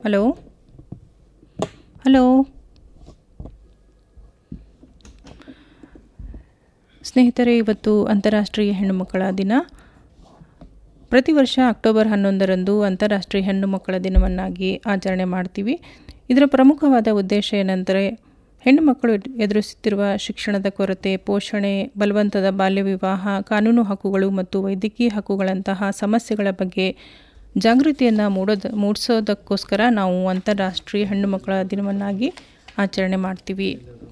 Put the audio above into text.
hello hello ಸ್ನೇಹಿತರೆ ಇವತ್ತು ಅಂತಾರಾಷ್ಟ್ರೀಯ ಹೆಣ್ಣು ಮಕ್ಕಳ ದಿನ ಪ್ರತಿ ವರ್ಷ ಅಕ್ಟೋಬರ್ ಹನ್ನೊಂದರಂದು ಅಂತಾರಾಷ್ಟ್ರೀಯ ಹೆಣ್ಣು ಮಕ್ಕಳ ದಿನವನ್ನಾಗಿ ಆಚರಣೆ ಮಾಡ್ತೀವಿ ಇದರ ಪ್ರಮುಖವಾದ ಉದ್ದೇಶ ಏನೆಂದರೆ ಹೆಣ್ಣು ಮಕ್ಕಳು ಎದುರಿಸುತ್ತಿರುವ ಶಿಕ್ಷಣದ ಕೊರತೆ ಪೋಷಣೆ ಬಲವಂತದ ಬಾಲ್ಯ ವಿವಾಹ ಕಾನೂನು ಹಕ್ಕುಗಳು ಮತ್ತು ವೈದ್ಯಕೀಯ ಹಕ್ಕುಗಳಂತಹ ಸಮಸ್ಯೆಗಳ ಬಗ್ಗೆ ಜಾಗೃತಿಯನ್ನು ಮೂಡೋದು ಮೂಡಿಸೋದಕ್ಕೋಸ್ಕರ ನಾವು ಅಂತಾರಾಷ್ಟ್ರೀಯ ಹೆಣ್ಣು ಮಕ್ಕಳ ದಿನವನ್ನಾಗಿ ಆಚರಣೆ ಮಾಡ್ತೀವಿ